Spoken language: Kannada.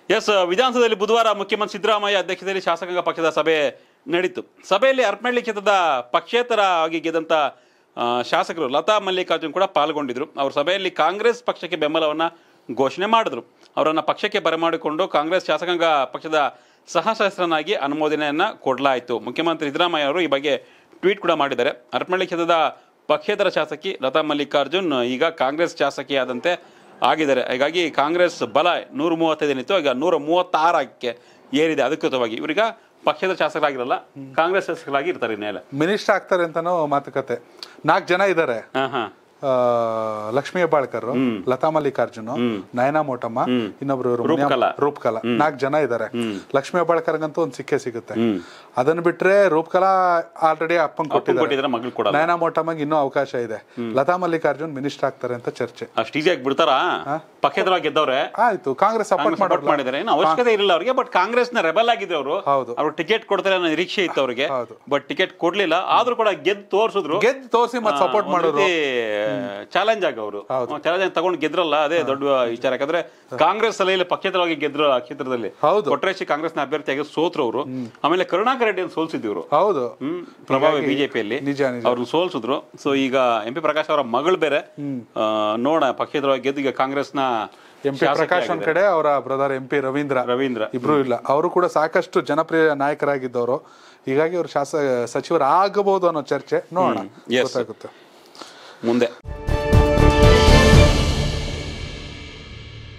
ಎಸ್ ವಿಧಾನಸಭೆಯಲ್ಲಿ ಬುಧವಾರ ಮುಖ್ಯಮಂತ್ರಿ ಸಿದ್ದರಾಮಯ್ಯ ಅಧ್ಯಕ್ಷತೆಯಲ್ಲಿ ಶಾಸಕಾಂಗ ಪಕ್ಷದ ಸಭೆ ನಡೀತು ಸಭೆಯಲ್ಲಿ ಹರಪನಹಳ್ಳಿ ಕ್ಷೇತ್ರದ ಪಕ್ಷೇತರ ಆಗಿ ಗೆದ್ದಂತ ಆ, ಶಾಸಕರು ಲತಾ ಮಲ್ಲಿಕಾರ್ಜುನ್ ಕೂಡ ಪಾಲ್ಗೊಂಡಿದ್ರು ಅವ್ರ ಸಭೆಯಲ್ಲಿ ಕಾಂಗ್ರೆಸ್ ಪಕ್ಷಕ್ಕೆ ಬೆಂಬಲವನ್ನ ಘೋಷಣೆ ಮಾಡಿದ್ರು ಅವರನ್ನ ಪಕ್ಷಕ್ಕೆ ಬರಮಾಡಿಕೊಂಡು ಕಾಂಗ್ರೆಸ್ ಶಾಸಕಾಂಗ ಪಕ್ಷದ ಸಹಶಾಸ್ತ್ರನಾಗಿ ಅನುಮೋದನೆಯನ್ನ ಕೊಡಲಾಯಿತು ಮುಖ್ಯಮಂತ್ರಿ ಸಿದ್ದರಾಮಯ್ಯ ಅವರು ಈ ಬಗ್ಗೆ ಟ್ವೀಟ್ ಕೂಡ ಮಾಡಿದ್ದಾರೆ ಹರಪನಹಳ್ಳಿ ಕ್ಷೇತ್ರದ ಪಕ್ಷೇತರ ಶಾಸಕಿ ಲತಾ ಮಲ್ಲಿಕಾರ್ಜುನ್ ಈಗ ಕಾಂಗ್ರೆಸ್ ಶಾಸಕಿಯಾದಂತೆ ಆಗಿದ್ದಾರೆ ಹೀಗಾಗಿ ಕಾಂಗ್ರೆಸ್ ಬಲ ನೂರ ಮೂವತ್ತೈದೇನಿತ್ತು ಈಗ ನೂರ ಮೂವತ್ತಾರಕ್ಕೆ ಏರಿದೆ ಅಧಿಕೃತವಾಗಿ ಇವರೀಗ ಪಕ್ಷದ ಶಾಸಕರಾಗಿರಲ್ಲ ಕಾಂಗ್ರೆಸ್ ಶಾಸಕರಾಗಿ ಇರ್ತಾರೆ ಇನ್ನೇಲೆ ಮಿನಿಸ್ಟರ್ ಆಗ್ತಾರೆ ಅಂತಾನೋ ಮಾತುಕತೆ ನಾಲ್ಕು ಜನ ಇದ್ದಾರೆ ಹಾ ಹಾ ಆ, ಲಕ್ಷ್ಮೀ ಹೆಬ್ಬಾಳ್ಕರ್ ಲತಾ ಮಲ್ಲಿಕಾರ್ಜುನ್ ನಯನಾ ಮೋಟಮ್ಮ ಇನ್ನೊಬ್ರು ಇವ್ರು ಮುನಿಯಮ್ಮ- ರೂಪಕಲಾ. ರೂಪಕಲಾ ನಾಲ್ಕು ಜನ ಇದ್ದಾರೆ ಲಕ್ಷ್ಮೀ ಹೆಬ್ಬಾಳ್ಕರ್ಗಂತೂ ಒಂದ್ ಸಿಕ್ಕೇ ಸಿಗುತ್ತೆ ಅದನ್ನ ಬಿಟ್ರೆ ರೂಪಕಲಾ ಆಲ್ರೆಡಿ ಅಪ್ಪನ್ ಕೊಟ್ಟಿದ್ದಾರೆ ಕೊಟ್ಟಿದ್ರೆ ಮಗಳು ಕೊಡಲ್ಲ ನಯನಾ ಮೋಟಮ್ಮಗೆ ಇನ್ನೂ ಅವಕಾಶ ಇದೆ ಲತಾ ಮಲ್ಲಿಕಾರ್ಜುನ್ ಮಿನಿಸ್ಟರ್ ಆಗ್ತಾರೆ ಅಂತ ಚರ್ಚೆ ಅಷ್ಟು ಈಸಿಯಾಗಿ ಬಿಡ್ತಾರಾ ಪಕ್ಷೇತರವಾಗಿ ಗೆದ್ದವ್ರೆ ಆಯ್ತು ಕಾಂಗ್ರೆಸ್ ಸಪೋರ್ಟ್ ಸಪೋರ್ಟ್ ಮಾಡೋದು ಮಾಡಿದ್ದಾರೆ ಏನು ಅವಶ್ಯಕತೆ ಇರಲಿಲ್ಲ ಅವರಿಗೆ ಬಟ್ ಕಾಂಗ್ರೆಸ್ ನ ರೆಬಲ್ ಆಗಿದ್ರು ಅವರು ಹೌದು. ಅವ್ರು ಟಿಕೆಟ್ ಕೊಡ್ತಾರೆ ಅನ್ನೋ ನಿರೀಕ್ಷೆ ಇತ್ತು ಅವರಿಗೆ ಹೌದು. ಬಟ್ ಟಿಕೆಟ್ ಕೊಡ್ಲಿಲ್ಲ ಆದ್ರೂ ಕೂಡ ಗೆದ್ದು ತೋರ್ಸಿದ್ರು ಗೆದ್ದು ತೋರಿಸಿ ಮತ್ತೆ ಸಪೋರ್ಟ್ ಮಾಡೋರು ಚಾಲೆಂಜ್ ಆಗ ಅವರು ಚಾಲೆಂಜ್ ತಗೊಂಡು ಗೆದ್ರಲ್ಲ ಅದೇ ದೊಡ್ಡ ವಿಚಾರ ಯಾಕಂದ್ರೆ ಕಾಂಗ್ರೆಸ್ ಅಲೆಯಲ್ಲಿ ಪಕ್ಷೇತರವಾಗಿ ಗೆದ್ರು ಆ ಕ್ಷೇತ್ರದಲ್ಲಿ ಹೌದು. ಕೊಟ್ರೇಶಿ ಕಾಂಗ್ರೆಸ್ನ ಅಭ್ಯರ್ಥಿಯಾಗಿ ಸೋತ್ರು ಅವರು ಆಮೇಲೆ ಕರುಣಾಕರ್ ರೆಡ್ಡಿ ಸೋಲ್ಸಿದ್ರು ಹೌದು ಹ್ಮ್ ಪ್ರಭಾವಿ ಬಿಜೆಪಿಯಲ್ಲಿ ನಿಜ ನಿಜ ಅವ್ರನ್ನ ಸೋಲ್ಸಿದ್ರು ಸೊ ಈಗ ಎಂ ಪಿ ಪ್ರಕಾಶ್ ಅವರ ಮಗಳು ಬೇರೆ ಆ, ನೋಡ ಪಕ್ಷೇತರವಾಗಿ ಗೆದ್ದು ಈಗ ಕಾಂಗ್ರೆಸ್ನ ಎಂ ಪಿ ಪ್ರಕಾಶ್ ಒಂದ್ ಕಡೆ ಅವರ brother M P Ravindra Ravindra ಇಬ್ರು ಇಲ್ಲ ಅವರು ಕೂಡ ಸಾಕಷ್ಟು ಜನಪ್ರಿಯ ನಾಯಕರಾಗಿದ್ದವರು ಹೀಗಾಗಿ ಅವರು ಶಾಸ ಸಚಿವರಾಗಬಹುದು ಅನ್ನೋ ಚರ್ಚೆ ನೋಡೋಣ Yes. ಗೊತ್ತಾಗುತ್ತೆ ಮುಂದೆ